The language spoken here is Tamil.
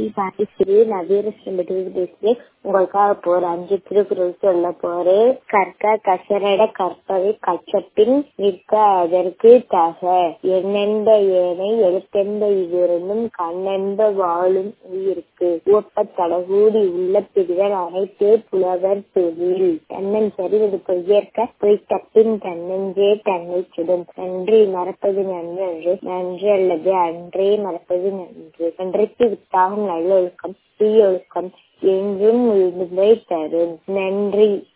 டி பாண்டிஸ்ரீ நான் வீரசிம்பட்டியில் பேசுகிறேன் உங்களுக்காக போற அஞ்சு திருக்குறள் சொல்ல போறேன் கற்க கசரட கற்பவை கற்றபின் நிற்க அதற்கு தக எண்ணென்ப ஏனை எழுத்தென்ப இவ்விரண்டும் கண்ணென்ப வாழும் உயிருக்கு ஒப்ப தடகூடி உள்ள பிரிதல் அனைத்தே புலவர் தொழில் தன்னன் சரிவது பொய்யேற்க பொய் தப்பின் தன்னஞ்சே தன்னை சுடும் நன்றி மறப்பது நன்று நன்று அல்லது அன்றே மறப்பது நன்று அன்றைக்கு வித்தாகும் நல்லொழுக்கம் தீயொழுக்கம் என்றும் முழுமை தரும் நன்றி